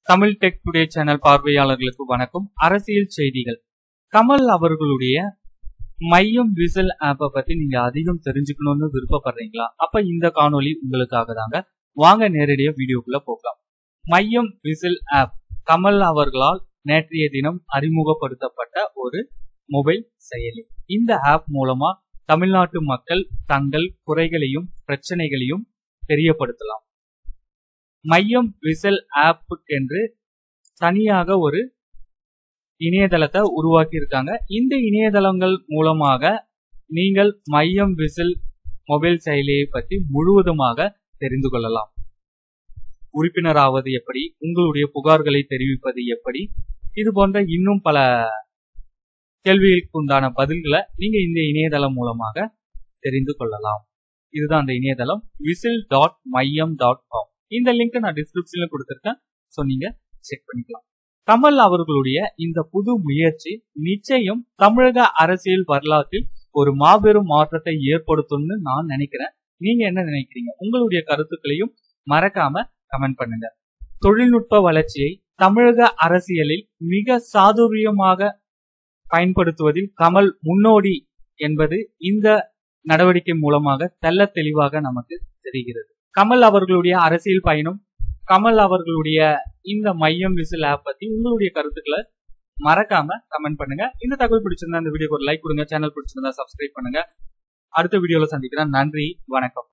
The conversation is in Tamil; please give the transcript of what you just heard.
தமிழ் டெக் டுடே சேனல் பார்வையாளர்களுக்கு வணக்கம் அரசியல் செய்திகள் கமல் அவர்களுடைய மையம் விசில் ஆப்பை பத்தி நீங்க அதிகம் தெரிஞ்சுக்கணும்னு விருப்பப்படுறீங்களா அப்ப இந்த காணொளி உங்களுக்காக தாங்க வாங்க நேரடியா வீடியோக்குள்ள போகலாம் மையம் விசில் ஆப் கமல் அவர்களால் நேற்றைய தினம் அறிமுகப்படுத்தப்பட்ட ஒரு மொபைல் செயலி இந்த ஆப் மூலமா தமிழ்நாட்டு மக்கள் தங்கள் குறைகளையும் பிரச்சனைகளையும் தெரியப்படுத்தலாம் மையம் விசல் ஆப்புக்கென்று தனியாக ஒரு இணையதளத்தை உருவாக்கி இருக்காங்க இந்த இணையதளங்கள் மூலமாக நீங்கள் மையம் விசில் மொபைல் செயலியை பற்றி முழுவதுமாக தெரிந்து கொள்ளலாம் உறுப்பினராவது எப்படி உங்களுடைய புகார்களை தெரிவிப்பது எப்படி இது போன்ற இன்னும் பல கேள்விகளுக்கு உண்டான பதில்களை நீங்க இந்த இணையதளம் மூலமாக தெரிந்து கொள்ளலாம் இதுதான் அந்த இணையதளம் விசில் டாட் மையம் டாட் காம் இந்த லிங்க் நான் டிஸ்கிரிப்ஷன்ல கொடுத்துருக்கேன் ஸோ நீங்க செக் பண்ணிக்கலாம் கமல் அவர்களுடைய இந்த புது முயற்சி நிச்சயம் தமிழக அரசியல் வரலாற்றில் ஒரு மாபெரும் மாற்றத்தை ஏற்படுத்தும்னு நான் நினைக்கிறேன் நீங்க என்ன நினைக்கிறீங்க உங்களுடைய கருத்துக்களையும் மறக்காம கமெண்ட் பண்ணுங்க தொழில்நுட்ப வளர்ச்சியை தமிழக அரசியலில் மிக சாதுரியமாக பயன்படுத்துவதில் கமல் முன்னோடி என்பது இந்த நடவடிக்கை மூலமாக தெல்ல தெளிவாக நமக்கு தெரிகிறது கமல் அவர்களுடைய அரசியல் பயணம் கமல் அவர்களுடைய இந்த மையம் விசில் ஆப் பத்தி உங்களுடைய கருத்துக்களை மறக்காம கமெண்ட் பண்ணுங்க இந்த தகவல் பிடிச்சிருந்தா இந்த வீடியோக்கு ஒரு லைக் கொடுங்க சேனல் பிடிச்சிருந்தா சப்ஸ்கிரைப் பண்ணுங்க அடுத்த வீடியோல சந்திக்கிறேன் நன்றி வணக்கம்